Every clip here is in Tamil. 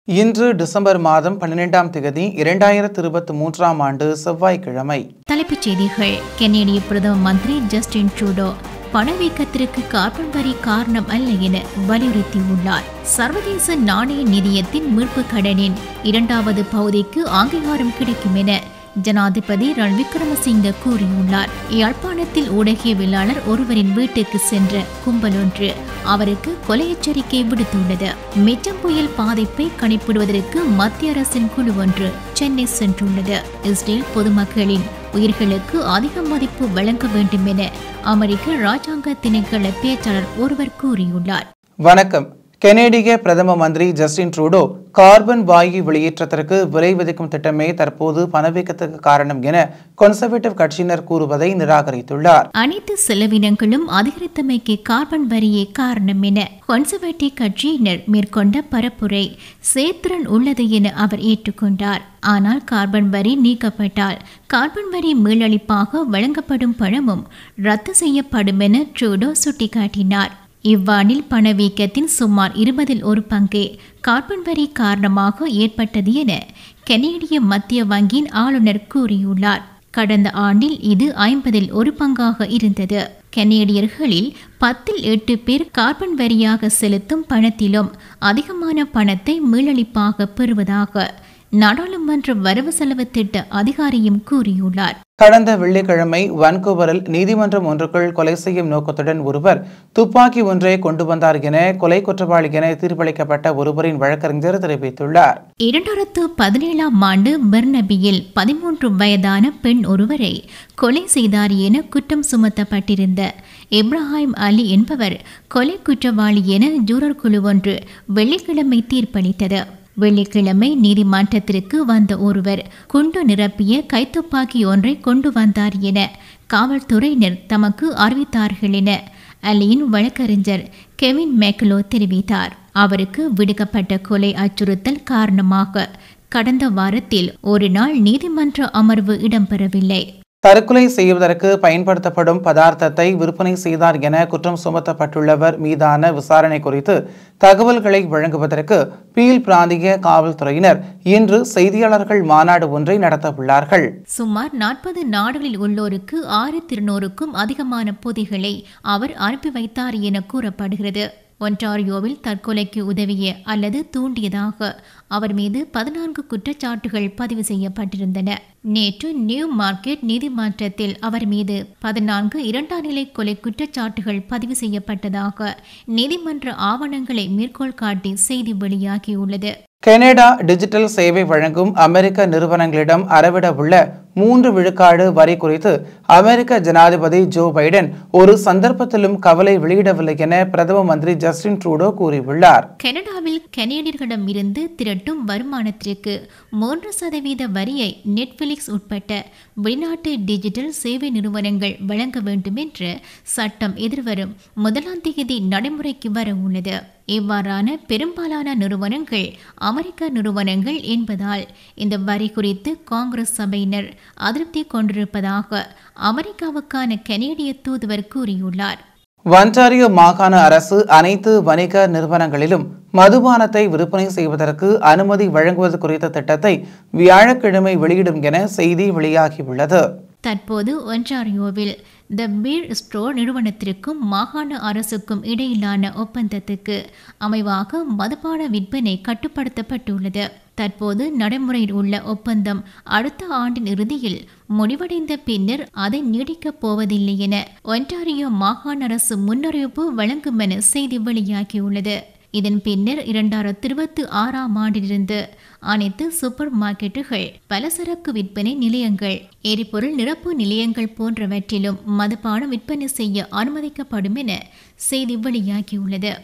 இன்று டிசம்பர் மாதம் பன்னிரெண்டாம் தேதி இரண்டாயிரத்து இருபத்தி மூன்றாம் ஆண்டு செவ்வாய்க்கிழமை தலைப்புச் செய்திகள் கெனடிய பிரதம மந்திரி ஜஸ்டின் ட்ரூடோ பணவீக்கத்திற்கு கார்பன் வரி காரணம் அல்ல என வலியுறுத்தியுள்ளார் சர்வதேச நாணய நிதியத்தின் மீட்பு கடனின் இரண்டாவது பகுதிக்கு அங்கீகாரம் கிடைக்கும் என ஜனாதிபதி ரணில் விக்ரமசிங்க கூறியுள்ளார் யாழ்ப்பாணத்தில் ஊடகவியலாளர் ஒருவரின் வீட்டுக்கு சென்ற கும்பல் ஒன்று அவருக்கு கொலை எச்சரிக்கை விடுத்துள்ளது மிச்சம் புயல் பாதிப்பை கணிப்பிடுவதற்கு மத்திய அரசின் குழு ஒன்று சென்னை சென்றுள்ளது இஸ்ரேல் பொதுமக்களின் உயிர்களுக்கு அதிக மதிப்பு வழங்க வேண்டும் என அமெரிக்க ராஜாங்க திணைக்கள பேச்சாளர் ஒருவர் கூறியுள்ளார் வணக்கம் கெனடிய பிரதம மந்திரி ஜஸ்டின் ட்ரூடோ கார்பன் வாயு வெளியேற்றத்திற்கு விலை விதிக்கும் திட்டமே தற்போது பணவீக்கத்துக்கு காரணம் என கன்சர்வேட்டிவ் கட்சியினர் கூறுவதை நிராகரித்துள்ளார் அனைத்து செலவினங்களும் அதிகரித்தமைக்கு கார்பன் வரியே காரணம் என கன்சர்வேட்டிவ் கட்சியினர் மேற்கொண்ட பரப்புரை சேத்திரன் உள்ளது என அவர் ஏற்றுக்கொண்டார் ஆனால் கார்பன் வரி நீக்கப்பட்டால் கார்பன் வரி மீளளிப்பாக வழங்கப்படும் பணமும் ரத்து செய்யப்படும் என ட்ரூடோ சுட்டிக்காட்டினார் இவ்வாண்டில் பணவீக்கத்தின் சுமார் இருபதில் ஒரு பங்கே கார்பன் வரி காரணமாக ஏற்பட்டது என கெனேடிய மத்திய வங்கியின் ஆளுநர் கூறியுள்ளார் கடந்த ஆண்டில் இது ஐம்பதில் ஒரு பங்காக இருந்தது கெனேடியர்களில் பத்தில் எட்டு பேர் கார்பன் வரியாக செலுத்தும் பணத்திலும் அதிகமான பணத்தை மீளளிப்பாக பெறுவதாக நாடாளுமன்ற வரவு செலவு திட்ட அதிகாரியும் கூறியுள்ளார் கடந்த வெள்ளிக்கிழமை வான்கூவரில் நீதிமன்றம் ஒன்றுக்குள் கொலை செய்யும் நோக்கத்துடன் ஒருவர் துப்பாக்கி ஒன்றை கொண்டு வந்தார் என கொலை குற்றவாளி என தீர்ப்பளிக்கப்பட்ட ஒருவரின் வழக்கறிஞர் தெரிவித்துள்ளார் இரண்டாயிரத்து பதினேழாம் ஆண்டு பெர்னபியில் பதிமூன்று வயதான பெண் ஒருவரை கொலை செய்தார் என குற்றம் சுமத்தப்பட்டிருந்த இப்ராஹிம் அலி என்பவர் கொலை குற்றவாளி என ஜூரர் குழு ஒன்று வெள்ளிக்கிழமை தீர்ப்பளித்தது வெள்ளிக்கிழமை நீதிமன்றத்திற்கு வந்த ஒருவர் குண்டு நிரப்பிய கைத்துப்பாக்கி ஒன்றை கொண்டு வந்தார் என காவல்துறையினர் தமக்கு அறிவித்தார்கள் என அலியின் வழக்கறிஞர் கெவின் மேக்லோ தெரிவித்தார் அவருக்கு விடுக்கப்பட்ட கொலை அச்சுறுத்தல் காரணமாக கடந்த வாரத்தில் ஒரு நாள் நீதிமன்ற அமர்வு இடம்பெறவில்லை தற்கொலை செய்வதற்கு பயன்படுத்தப்படும் பதார்த்தத்தை விற்பனை செய்தார் என குற்றம் சுமத்தப்பட்டுள்ளவர் மீதான விசாரணை குறித்து தகவல்களை வழங்குவதற்கு பீல் பிராந்திய காவல்துறையினர் இன்று செய்தியாளர்கள் மாநாடு ஒன்றை நடத்தவுள்ளார்கள் சுமார் நாற்பது நாடுகளில் உள்ளோருக்கு ஆயிரத்தி இருநூறுக்கும் அதிகமான பொதிகளை அவர் அனுப்பி வைத்தார் என கூறப்படுகிறது ஒன்டாரியோவில் தற்கொலைக்கு உதவிய அல்லது தூண்டியதாக அவர் மீது பதினான்கு குற்றச்சாட்டுகள் பதிவு செய்யப்பட்டிருந்தன நேற்று நியூ மார்க்கெட் நீதிமன்றத்தில் அவர் மீது பதினான்கு இரண்டாம் நிலை கொலை குற்றச்சாட்டுகள் பதிவு செய்யப்பட்டதாக நீதிமன்ற ஆவணங்களை மேற்கோள் காட்டி செய்தி வெளியாகியுள்ளது கனடா டிஜிட்டல் சேவை வழங்கும் அமெரிக்க நிறுவனங்களிடம் அறவிட உள்ள மூன்று விழுக்காடு வரி குறித்து அமெரிக்க ஜனாதிபதி ஜோ பைடன் ஒரு சந்தர்ப்பத்திலும் கவலை வெளியிடவில்லை என பிரதம மந்திரி ஜஸ்டின் ட்ரூடோ கூறியுள்ளார் கனடாவில் கனேடியர்களிடம் இருந்து திரட்டும் வருமானத்திற்கு மூன்று சதவீத வரியை நெட்ஃபிளிக்ஸ் உட்பட்ட வெளிநாட்டு டிஜிட்டல் சேவை நிறுவனங்கள் வழங்க வேண்டும் என்று சட்டம் எதிர்வரும் முதலாம் தேதி நடைமுறைக்கு வர உள்ளது இவ்வாறான பெரும்பாலான நிறுவனங்கள் அமெரிக்க நிறுவனங்கள் என்பதால் இந்த வரி குறித்து காங்கிரஸ் சபையினர் அதிருப்தி கொண்டிருப்பதாக அமெரிக்காவுக்கான கனேடிய தூதுவர் கூறியுள்ளார் வன்டாரியோ மாகாண அரசு அனைத்து வணிக நிறுவனங்களிலும் மதுபானத்தை விற்பனை செய்வதற்கு அனுமதி வழங்குவது குறித்த திட்டத்தை வியாழக்கிழமை வெளியிடும் என செய்தி வெளியாகியுள்ளது தற்போது ஒன்டாரியோவில் த பீர் ஸ்டோர் நிறுவனத்திற்கும் மாகாண அரசுக்கும் இடையிலான ஒப்பந்தத்துக்கு அமைவாக மதுபான விற்பனை கட்டுப்படுத்தப்பட்டுள்ளது தற்போது நடைமுறையில் உள்ள ஒப்பந்தம் அடுத்த ஆண்டின் இறுதியில் முடிவடைந்த பின்னர் அதை நீடிக்கப் போவதில்லை என ஒன்டாரியோ மாகாண அரசு முன்னறிவிப்பு வழங்கும் என செய்தி வெளியாகியுள்ளது இதன் பின்னர் இரண்டாயிரத்தி இருபத்தி ஆறாம் ஆண்டிலிருந்து அனைத்து சூப்பர் மார்க்கெட்டுகள் பலசரக்கு விற்பனை நிலையங்கள் எரிபொருள் நிரப்பு நிலையங்கள் போன்றவற்றிலும் மதுபானம் விற்பனை செய்ய அனுமதிக்கப்படும் என செய்தி வெளியாகியுள்ளது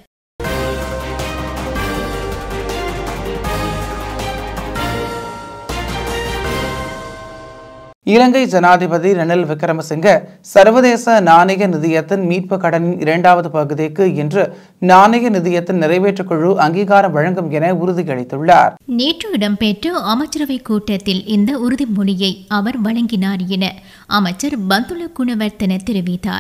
இலங்கை ஜனாதிபதி ரணில் விக்ரமசிங்க சர்வதேச நாணய நிதியத்தின் மீட்பு கடனின் இரண்டாவது பகுதிக்கு இன்று நாணய நிதியத்தின் நிறைவேற்றுக் குழு அங்கீகாரம் வழங்கும் என உறுதியளித்துள்ளார் நேற்று இடம்பெற்ற அமைச்சரவை கூட்டத்தில் இந்த உறுதிமொழியை அவர் வழங்கினார் என அமைச்சர் பந்துல குணவர்த்தன தெரிவித்தார்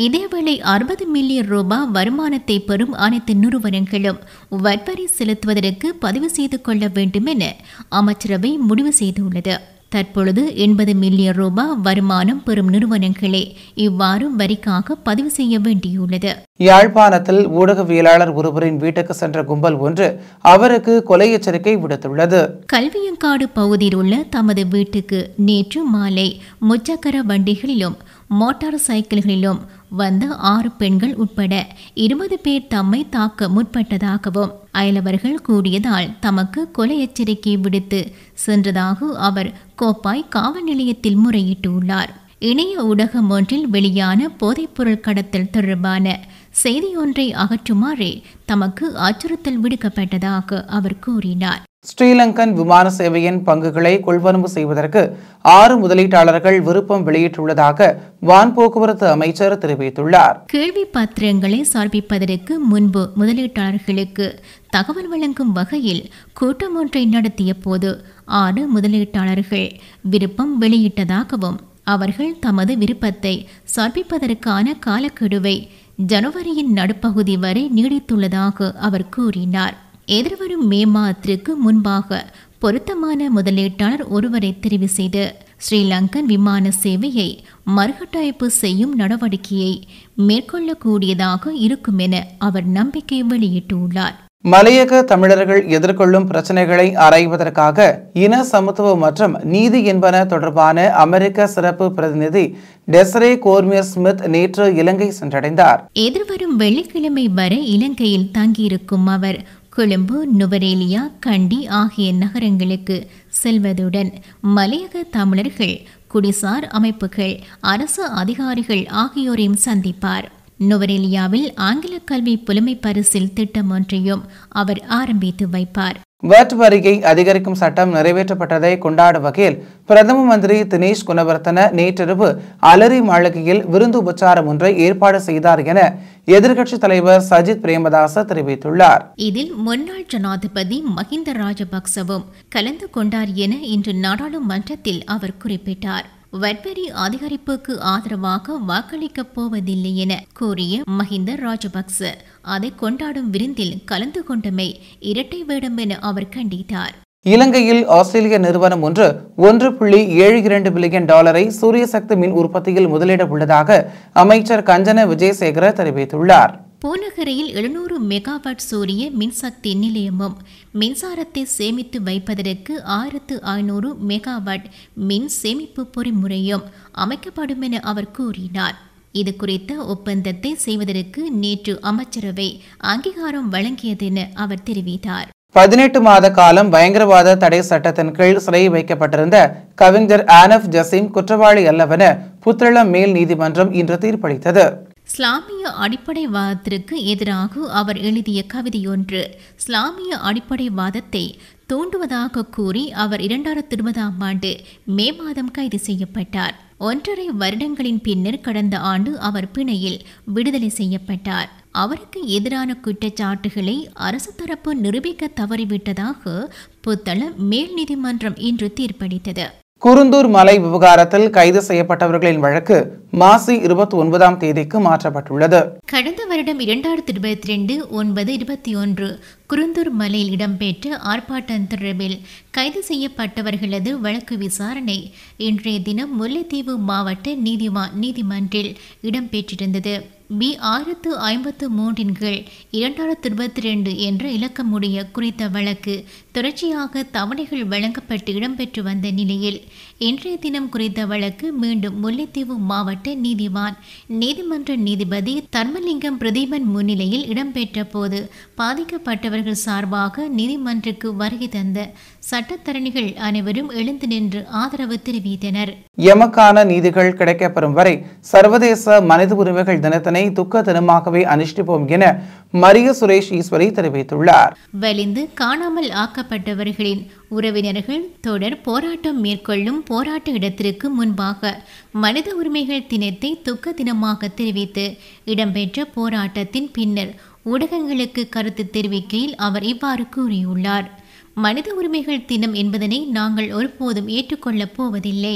இதேவேளை அறுபது மில்லியன் ரூபாய் வருமானத்தை பெறும் அனைத்து நிறுவனங்களும் வட்வரி செலுத்துவதற்கு பதிவு செய்து கொள்ள வேண்டும் என அமைச்சரவை முடிவு செய்துள்ளது தற்பொழுது எண்பது மில்லியன் ரூபாய் வருமானம் பெறும் நிறுவனங்களே இவ்வாறு வரிக்காக பதிவு செய்ய வேண்டியுள்ளது யாழ்ப்பாணத்தில் ஊடகவியலாளர் ஒருவரின் வீட்டுக்கு சென்ற கும்பல் ஒன்று அவருக்கு கொலை எச்சரிக்கை விடுத்துள்ளது கல்வியங்காடு பகுதியில் உள்ள தமது வீட்டுக்கு நேற்று மாலை முச்சக்கர வண்டிகளிலும் மோட்டார் சைக்கிள்களிலும் வந்த ஆறு பெண்கள் உட்பட இருபது பேர் தம்மை தாக்க முற்பட்டதாகவும் அயலவர்கள் கூடியதால் தமக்கு கொலை எச்சரிக்கை விடுத்து சென்றதாக அவர் கோப்பாய் காவல் நிலையத்தில் முறையிட்டுள்ளார் இணைய ஊடகம் ஒன்றில் வெளியான போதைப்பொருள் கடத்தல் தொடர்பான செய்தியொன்றை அகற்றுமாறே தமக்கு அச்சுறுத்தல் விடுக்கப்பட்டதாக அவர் கூறினார் ஸ்ரீலங்கன் விமான சேவையின் பங்குகளை கொள்வனவு செய்வதற்கு ஆறு முதலீட்டாளர்கள் விருப்பம் வெளியிட்டுள்ளதாக வான் போக்குவரத்து அமைச்சர் தெரிவித்துள்ளார் கேள்வி பத்திரங்களை சமர்ப்பிப்பதற்கு முன்பு முதலீட்டாளர்களுக்கு தகவல் வழங்கும் வகையில் கூட்டம் ஒன்றை நடத்திய போது ஆறு முதலீட்டாளர்கள் விருப்பம் வெளியிட்டதாகவும் அவர்கள் தமது விருப்பத்தை சமர்ப்பிப்பதற்கான காலக்கெடுவை ஜனவரியின் நடுப்பகுதி வரை நீடித்துள்ளதாக அவர் கூறினார் எதிர்வரும் மே மாதத்திற்கு முன்பாக பொருத்தமான முதலீட்டாளர் ஒருவரை தெரிவு செய்து ஸ்ரீலங்கன் விமான சேவையை மறுகட்டமைப்பு செய்யும் நடவடிக்கையை மேற்கொள்ளக்கூடியதாக இருக்கும் என அவர் நம்பிக்கை வெளியிட்டுள்ளார் மலையக தமிழர்கள் எதிர்கொள்ளும் பிரச்சனைகளை ஆராய்வதற்காக இன சமத்துவம் மற்றும் நீதி என்பன தொடர்பான அமெரிக்க சிறப்பு பிரதிநிதி டெசரே கோர்மியர் ஸ்மித் நேற்று இலங்கை சென்றடைந்தார் எதிர்வரும் வெள்ளிக்கிழமை வரை இலங்கையில் தங்கியிருக்கும் அவர் கொழும்பு நுவரேலியா கண்டி ஆகிய நகரங்களுக்கு செல்வதுடன் மலையக தமிழர்கள் குடிசார் அமைப்புகள் அரசு அதிகாரிகள் ஆகியோரையும் சந்திப்பார் நுவரேலியாவில் ஆங்கில கல்வி புலமை பரிசில் திட்டம் ஒன்றையும் அவர் ஆரம்பித்து வைப்பார் வட் வரியை அதிகரிக்கும் சட்டம் நிறைவேற்றப்பட்டதை கொண்டாடும் வகையில் பிரதம மந்திரி தினேஷ் குணவர்த்தன நேற்றிரவு அலரி மாளிகையில் விருந்து உபச்சாரம் ஒன்றை ஏற்பாடு செய்தார் என எதிர்க்கட்சித் தலைவர் சஜித் பிரேமதாச தெரிவித்துள்ளார் இதில் முன்னாள் ஜனாதிபதி மஹிந்த ராஜபக்சவும் கலந்து கொண்டார் என இன்று நாடாளுமன்றத்தில் அவர் குறிப்பிட்டார் வட்வரி அதிகரிப்புக்கு ஆதரவாக வாக்களிக்கப் போவதில்லை என கூறிய மஹிந்த ராஜபக்ச அதை கொண்டாடும் விருந்தில் கலந்து கொண்டமை இரட்டை வேடம் என அவர் கண்டித்தார் இலங்கையில் ஆஸ்திரேலிய நிறுவனம் ஒன்று ஒன்று புள்ளி ஏழு இரண்டு பில்லியன் டாலரை சூரிய சக்தி மின் உற்பத்தியில் முதலிட உள்ளதாக அமைச்சர் கஞ்சன விஜயசேகர தெரிவித்துள்ளார் பூநகரியில் எழுநூறு மெகாவாட் சூரிய மின்சக்தி நிலையமும் மின்சாரத்தை சேமித்து வைப்பதற்கு ஆயிரத்து ஐநூறு மெகாவாட் மின் சேமிப்பு பொறிமுறையும் அமைக்கப்படும் என அவர் கூறினார் இது குறித்த ஒப்பந்தத்தை செய்வதற்கு நேற்று அமைச்சரவை அங்கீகாரம் வழங்கியதென அவர் தெரிவித்தார் பதினெட்டு மாத காலம் பயங்கரவாத தடை சட்டத்தின் கீழ் சிறையில் வைக்கப்பட்டிருந்த கவிஞர் ஆனஃப் ஜசீம் குற்றவாளி அல்லவென புத்தளம் மேல் நீதிமன்றம் இன்று தீர்ப்பளித்தது இஸ்லாமிய அடிப்படைவாதத்திற்கு எதிராக அவர் எழுதிய கவிதையொன்று இஸ்லாமிய அடிப்படைவாதத்தை தூண்டுவதாக கூறி அவர் இரண்டாயிரத்தி இருபதாம் ஆண்டு மே மாதம் கைது செய்யப்பட்டார் ஒன்றரை வருடங்களின் பின்னர் கடந்த ஆண்டு அவர் பிணையில் விடுதலை செய்யப்பட்டார் அவருக்கு எதிரான குற்றச்சாட்டுகளை அரசு தரப்பு நிரூபிக்க தவறிவிட்டதாக புத்தளம் மேல் நீதிமன்றம் இன்று தீர்ப்பளித்தது குருந்தூர் மலை விவகாரத்தில் கைது செய்யப்பட்டவர்களின் வழக்கு மாசி இருபத்தி ஒன்பதாம் தேதிக்கு மாற்றப்பட்டுள்ளது கடந்த வருடம் இரண்டாயிரத்தி இருபத்தி ரெண்டு ஒன்பது இருபத்தி ஒன்று குருந்தூர் மலையில் இடம்பெற்ற ஆர்ப்பாட்டம் தொடர்பில் கைது செய்யப்பட்டவர்களது வழக்கு விசாரணை இன்றைய தினம் முல்லைத்தீவு மாவட்ட நீதிவான் நீதிமன்றில் இடம்பெற்றிருந்தது பி ஆயிரத்து ஐம்பத்து மூன்றின் கீழ் இரண்டாயிரத்து இருபத்தி ரெண்டு என்ற இலக்கமுடைய குறித்த வழக்கு தொடர்ச்சியாக தவணைகள் வழங்கப்பட்டு இடம்பெற்று வந்த நிலையில் இன்றைய தினம் குறித்த வழக்கு மீண்டும் முல்லைத்தீவு மாவட்ட நீதிவான் நீதிமன்ற நீதிபதி தர்மலிங்கம் பிரதீபன் முன்னிலையில் இடம்பெற்ற போது பாதிக்கப்பட்டவர்கள் சார்பாக நீதிமன்றுக்கு வருகை தந்த சட்டத்தரணிகள் அனைவரும் எழுந்து நின்று ஆதரவு தெரிவித்தனர் எமக்கான நீதிகள் கிடைக்கப்பெறும் வரை சர்வதேச மனித உரிமைகள் தினத்தினை துக்க தினமாகவே அனுஷ்டிப்போம் என மரிய சுரேஷ் ஈஸ்வரி தெரிவித்துள்ளார் வலிந்து காணாமல் ஆக்கப்பட்டவர்களின் உறவினர்கள் தொடர் போராட்டம் மேற்கொள்ளும் போராட்ட இடத்திற்கு முன்பாக மனித உரிமைகள் தினத்தை துக்க தினமாக தெரிவித்து இடம்பெற்ற போராட்டத்தின் பின்னர் ஊடகங்களுக்கு கருத்து தெரிவிக்கையில் அவர் இவ்வாறு கூறியுள்ளார் மனித உரிமைகள் தினம் என்பதனை நாங்கள் ஒருபோதும் ஏற்றுக்கொள்ளப் போவதில்லை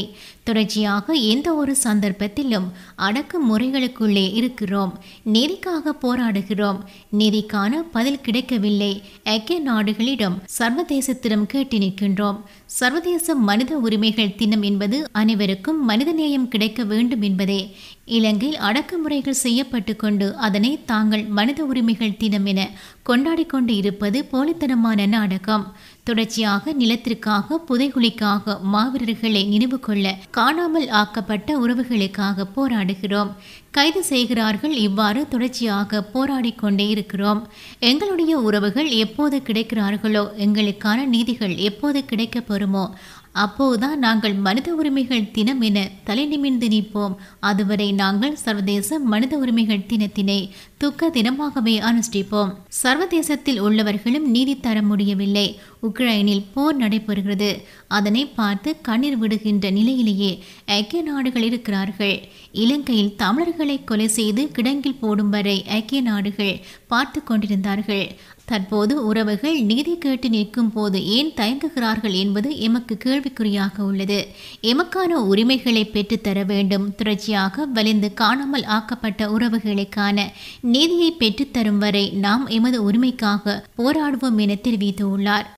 தொடர்ச்சியாக எந்த ஒரு சந்தர்ப்பத்திலும் அடக்குமுறைகளுக்குள்ளே இருக்கிறோம் நீதிக்காக போராடுகிறோம் நீதிக்கான பதில் கிடைக்கவில்லை ஐக்கிய நாடுகளிடம் சர்வதேசத்திடம் கேட்டு நிற்கின்றோம் சர்வதேச மனித உரிமைகள் தினம் என்பது அனைவருக்கும் மனிதநேயம் கிடைக்க வேண்டும் என்பதே இலங்கையில் அடக்குமுறைகள் செய்யப்பட்டு கொண்டு அதனை தாங்கள் மனித உரிமைகள் தினம் என கொண்டாடிக் கொண்டு இருப்பது போலித்தனமான நாடகம் தொடர்ச்சியாக நிலத்திற்காக புதைகுழிக்காக மாவீரர்களை நினைவு கொள்ள காணாமல் ஆக்கப்பட்ட உறவுகளுக்காக போராடுகிறோம் கைது செய்கிறார்கள் இவ்வாறு தொடர்ச்சியாக போராடிக் கொண்டே இருக்கிறோம் எங்களுடைய உறவுகள் எப்போது கிடைக்கிறார்களோ எங்களுக்கான நீதிகள் எப்போது கிடைக்கப் பெறுமோ அப்போதுதான் நாங்கள் மனித உரிமைகள் தினம் என தலை நிமிர்ந்து நிற்போம் அதுவரை நாங்கள் சர்வதேச மனித உரிமைகள் தினத்தினை துக்க தினமாகவே அனுஷ்டிப்போம் சர்வதேசத்தில் உள்ளவர்களும் நீதி தர முடியவில்லை உக்ரைனில் போர் நடைபெறுகிறது அதனை பார்த்து கண்ணீர் விடுகின்ற நிலையிலேயே ஐக்கிய நாடுகள் இருக்கிறார்கள் இலங்கையில் தமிழர்களை கொலை செய்து கிடங்கில் போடும் வரை ஐக்கிய நாடுகள் பார்த்து கொண்டிருந்தார்கள் தற்போது உறவுகள் நீதி கேட்டு நிற்கும் போது ஏன் தயங்குகிறார்கள் என்பது எமக்கு கேள்விக்குறியாக உள்ளது எமக்கான உரிமைகளை பெற்றுத்தர வேண்டும் தொடர்ச்சியாக வலிந்து காணாமல் ஆக்கப்பட்ட உறவுகளுக்கான நீதியை பெற்றுத்தரும் வரை நாம் எமது உரிமைக்காக போராடுவோம் என தெரிவித்துள்ளார்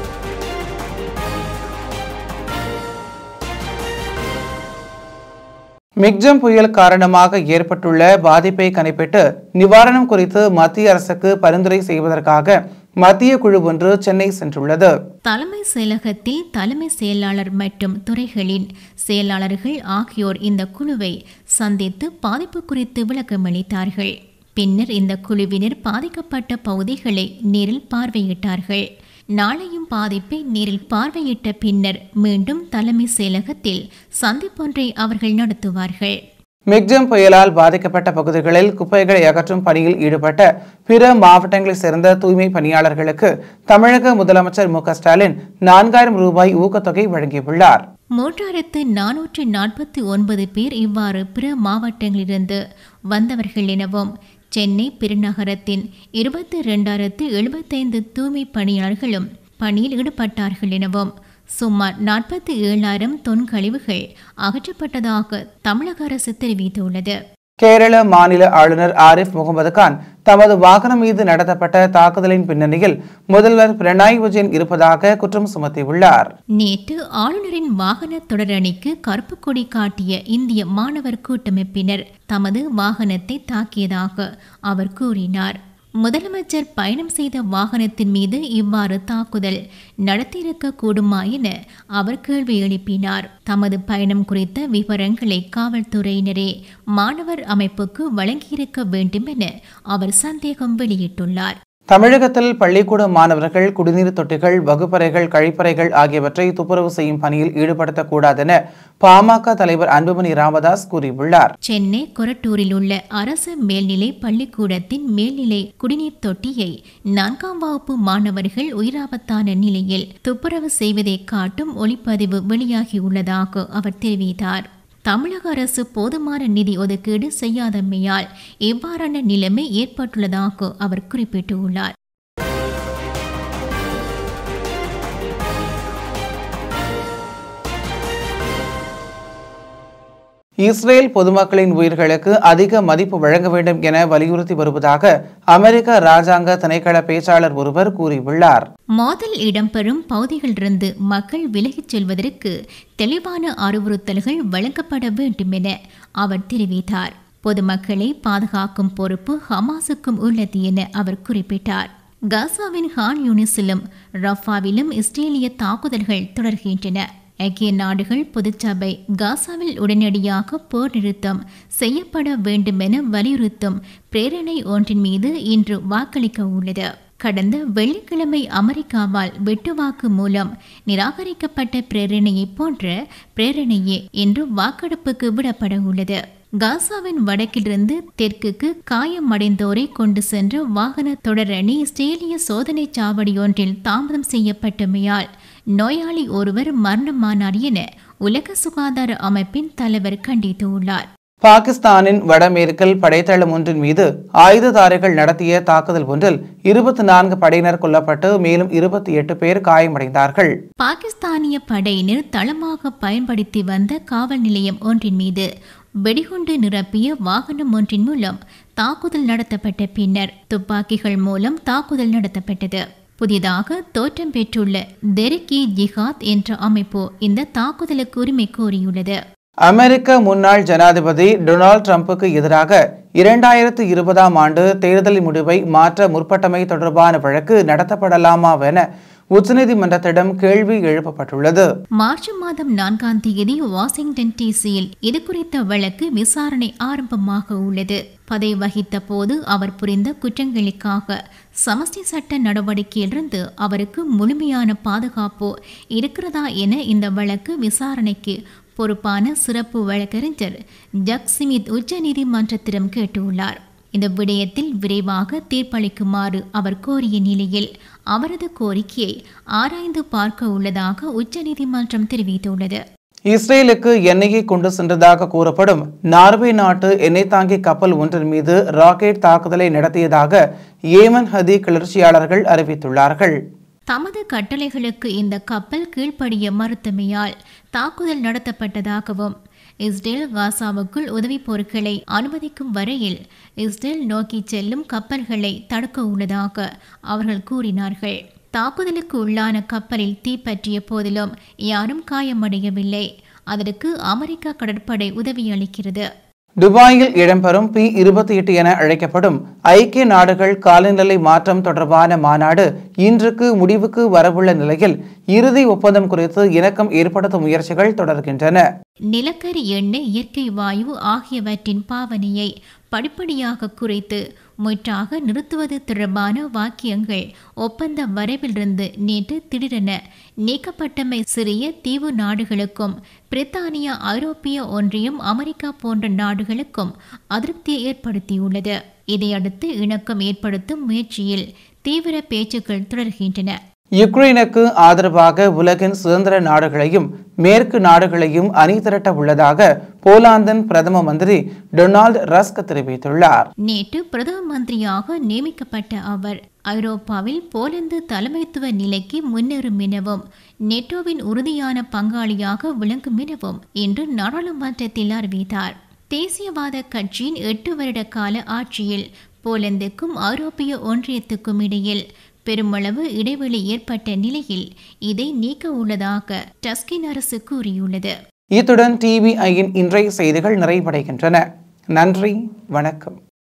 மிக்ஜம் புயல் காரணமாக ஏற்பட்டுள்ள பாதிப்பை கணிப்பிட்டு நிவாரணம் குறித்து மத்திய அரசுக்கு பரிந்துரை செய்வதற்காக மத்திய குழு ஒன்று சென்னை சென்றுள்ளது தலைமை செயலகத்தில் தலைமை செயலாளர் மற்றும் துறைகளின் செயலாளர்கள் ஆகியோர் இந்த குழுவை சந்தித்து பாதிப்பு குறித்து விளக்கமளித்தார்கள் பின்னர் இந்த குழுவினர் பாதிக்கப்பட்ட பகுதிகளை நேரில் பார்வையிட்டார்கள் நாளையும் பாதிப்பை நேரில் பார்வையிட்ட பின்னர் மீண்டும் தலைமை செயலகத்தில் சந்திப்பொன்றை அவர்கள் நடத்துவார்கள் மிக்ஜம் புயலால் பாதிக்கப்பட்ட பகுதிகளில் குப்பைகளை அகற்றும் பணியில் ஈடுபட்ட பிற மாவட்டங்களைச் சேர்ந்த தூய்மை பணியாளர்களுக்கு தமிழக முதலமைச்சர் மு க ஸ்டாலின் நான்காயிரம் ரூபாய் ஊக்கத்தொகை வழங்கியுள்ளார் மூன்றாயிரத்து நானூற்று நாற்பத்தி ஒன்பது பேர் இவ்வாறு பிற மாவட்டங்களிலிருந்து வந்தவர்கள் எனவும் சென்னை பெருநகரத்தின் இருபத்தி ரெண்டாயிரத்து எழுபத்தைந்து தூய்மை பணியாளர்களும் பணியில் ஈடுபட்டார்கள் எனவும் சுமார் நாற்பத்தி ஏழாயிரம் தொன் கழிவுகள் அகற்றப்பட்டதாக தமிழக அரசு தெரிவித்துள்ளது கேரள மாநில ஆளுநர் ஆரிஃப் முகமது கான் தமது வாகனம் மீது நடத்தப்பட்ட தாக்குதலின் பின்னணியில் முதல்வர் பினராயி விஜயன் இருப்பதாக குற்றம் சுமத்தியுள்ளார் நேற்று ஆளுநரின் வாகன தொடரணிக்கு கருப்பு கொடி காட்டிய இந்திய மாணவர் கூட்டமைப்பினர் தமது வாகனத்தை தாக்கியதாக அவர் கூறினார் முதலமைச்சர் பயணம் செய்த வாகனத்தின் மீது இவ்வாறு தாக்குதல் நடத்தியிருக்க கூடுமா என அவர் கேள்வி எழுப்பினார் தமது பயணம் குறித்த விவரங்களை காவல்துறையினரே மாணவர் அமைப்புக்கு வழங்கியிருக்க வேண்டும் என அவர் சந்தேகம் வெளியிட்டுள்ளார் தமிழகத்தில் பள்ளிக்கூட மாணவர்கள் குடிநீர் தொட்டிகள் வகுப்பறைகள் கழிப்பறைகள் ஆகியவற்றை துப்புரவு செய்யும் பணியில் ஈடுபடுத்தக்கூடாதென பாமக தலைவர் அன்புமணி ராமதாஸ் கூறியுள்ளார் சென்னை கொரட்டூரில் உள்ள அரசு மேல்நிலை பள்ளிக்கூடத்தின் மேல்நிலை குடிநீர் தொட்டியை நான்காம் வகுப்பு மாணவர்கள் உயிராபத்தான நிலையில் துப்புரவு செய்வதை காட்டும் ஒளிப்பதிவு வெளியாகியுள்ளதாக அவர் தெரிவித்தார் தமிழக அரசு போதுமான நிதி ஒதுக்கீடு செய்யாதமையால் இவ்வாறான நிலைமை ஏற்பட்டுள்ளதாக அவர் குறிப்பிட்டுள்ளார் இஸ்ரேல் பொதுமக்களின் உயிர்களுக்கு அதிக மதிப்பு வழங்க வேண்டும் என வலியுறுத்தி வருவதாக அமெரிக்க ராஜாங்க திணைக்கள பேச்சாளர் ஒருவர் கூறியுள்ளார் மோதல் இடம்பெறும் பகுதிகளிலிருந்து மக்கள் விலகிச் செல்வதற்கு தெளிவான அறிவுறுத்தல்கள் வழங்கப்பட வேண்டும் என அவர் தெரிவித்தார் பொதுமக்களை பாதுகாக்கும் பொறுப்பு ஹமாஸுக்கும் உள்ளது என அவர் குறிப்பிட்டார் காசாவின் ஹான் யூனிஸிலும் ரஃபாவிலும் இஸ்ரேலிய தாக்குதல்கள் தொடர்கின்றன ஐக்கிய நாடுகள் பொதுச்சபை காசாவில் உடனடியாக போர் நிறுத்தம் செய்யப்பட வேண்டுமென வலியுறுத்தும் பிரேரணை ஒன்றின் மீது இன்று வாக்களிக்க உள்ளது கடந்த வெள்ளிக்கிழமை அமெரிக்காவால் வெட்டுவாக்கு மூலம் நிராகரிக்கப்பட்ட பிரேரணையை போன்ற பிரேரணையே இன்று வாக்கெடுப்புக்கு விடப்பட உள்ளது காசாவின் வடக்கிலிருந்து தெற்குக்கு காயமடைந்தோரை கொண்டு சென்ற வாகன தொடரணி இஸ்ரேலிய சோதனை சாவடி ஒன்றில் தாமதம் செய்யப்பட்டமையால் நோயாளி ஒருவர் மரணமானார் என உலக சுகாதார அமைப்பின் தலைவர் கண்டித்துள்ளார் பாகிஸ்தானின் வடமேற்கில் படைத்தளம் ஒன்றின் மீது ஆயுததாரிகள் நடத்திய தாக்குதல் ஒன்றில் இருபத்தி நான்கு படையினர் கொல்லப்பட்டு மேலும் இருபத்தி எட்டு பேர் காயமடைந்தார்கள் பாகிஸ்தானிய படையினர் தளமாக பயன்படுத்தி வந்த காவல் நிலையம் ஒன்றின் மீது வெடிகுண்டு நிரப்பிய வாகனம் ஒன்றின் மூலம் தாக்குதல் நடத்தப்பட்ட பின்னர் துப்பாக்கிகள் மூலம் தாக்குதல் நடத்தப்பட்டது புதிதாக தோற்றம் பெற்றுள்ள தெரிக்கி ஜிஹாத் என்ற அமைப்பு இந்த தாக்குதலுக்கு உரிமை கோரியுள்ளது அமெரிக்க முன்னாள் ஜனாதிபதி டொனால்ட் ட்ரம்புக்கு எதிராக இரண்டாயிரத்து இருபதாம் ஆண்டு தேர்தல் முடிவை மாற்ற முற்பட்டமை தொடர்பான வழக்கு நடத்தப்படலாமாவென உச்சநீதிமன்றத்திடம் கேள்வி எழுப்பப்பட்டுள்ளது மார்ச் மாதம் நான்காம் தேதி வாஷிங்டன் டிசியில் இது குறித்த வழக்கு விசாரணை ஆரம்பமாக உள்ளது பதவி வகித்த போது அவர் புரிந்த குற்றங்களுக்காக சமஷ்டி சட்ட நடவடிக்கையிலிருந்து அவருக்கு முழுமையான பாதுகாப்பு இருக்கிறதா என இந்த வழக்கு விசாரணைக்கு பொறுப்பான சிறப்பு வழக்கறிஞர் ஜக் சிமித் உச்ச நீதிமன்றத்திடம் கேட்டுள்ளார் இந்த விடயத்தில் விரைவாக தீர்ப்பளிக்குமாறு அவர் கோரிய நிலையில் அவரது கோரிக்கையை ஆராய்ந்து பார்க்க உள்ளதாக உச்சநீதிமன்றம் தெரிவித்துள்ளது இஸ்ரேலுக்கு எண்ணெயை கொண்டு சென்றதாக கூறப்படும் நார்வே நாட்டு எண்ணெய் தாங்கி கப்பல் ஒன்றின் மீது ராக்கெட் தாக்குதலை நடத்தியதாக ஏமன் ஹதி கிளர்ச்சியாளர்கள் அறிவித்துள்ளார்கள் தமது கட்டளைகளுக்கு இந்த கப்பல் கீழ்ப்படிய மறுத்தமையால் தாக்குதல் நடத்தப்பட்டதாகவும் இஸ்ரேல் காசாவுக்குள் உதவிப் பொருட்களை அனுமதிக்கும் வரையில் இஸ்ரேல் நோக்கி செல்லும் கப்பல்களை தடுக்க உள்ளதாக அவர்கள் கூறினார்கள் தாக்குதலுக்கு உள்ளான கப்பலில் தீப்பற்றிய போதிலும் யாரும் காயமடையவில்லை அதற்கு அமெரிக்க கடற்படை உதவியளிக்கிறது துபாயில் இடம்பெறும் பி இருபத்தி எட்டு என அழைக்கப்படும் ஐக்கிய நாடுகள் காலநிலை மாற்றம் தொடர்பான மாநாடு இன்றுக்கு முடிவுக்கு வரவுள்ள நிலையில் இறுதி ஒப்பந்தம் குறித்து இணக்கம் ஏற்படுத்தும் முயற்சிகள் தொடர்கின்றன நிலக்கரி எண்ணெய் இயற்கை வாயு ஆகியவற்றின் பாவனையை படிப்படியாக குறைத்து முற்றாக நிறுத்துவது தொடர்பான வாக்கியங்கள் ஒப்பந்த வரைவிலிருந்து நேற்று திடீரென நீக்கப்பட்டமை சிறிய தீவு நாடுகளுக்கும் பிரித்தானியா ஐரோப்பிய ஒன்றியம் அமெரிக்கா போன்ற நாடுகளுக்கும் அதிருப்தியை ஏற்படுத்தியுள்ளது இதையடுத்து இணக்கம் ஏற்படுத்தும் முயற்சியில் தீவிர பேச்சுக்கள் தொடர்கின்றன யுக்ரைனுக்கு ஆதரவாக உலகின் சுதந்திர நாடுகளையும் மேற்கு நாடுகளையும் அணி திரட்ட உள்ளதாக போலாந்தின் பிரதம மந்திரி டொனால்ட் ரஸ்க் தெரிவித்துள்ளார் நேற்று பிரதம மந்திரியாக நியமிக்கப்பட்ட அவர் ஐரோப்பாவில் போலந்து தலைமைத்துவ நிலைக்கு முன்னேறும் எனவும் நெட்டோவின் உறுதியான பங்காளியாக விளங்கும் எனவும் இன்று நாடாளுமன்றத்தில் அறிவித்தார் தேசியவாத கட்சியின் எட்டு வருட கால ஆட்சியில் போலந்துக்கும் ஐரோப்பிய ஒன்றியத்துக்கும் இடையில் பெருமளவு இடைவெளி ஏற்பட்ட நிலையில் இதை நீக்க உள்ளதாக டஸ்கின் அரசு கூறியுள்ளது இத்துடன் டிவிஐயின் இன்றைய செய்திகள் நிறைவடைகின்றன நன்றி வணக்கம்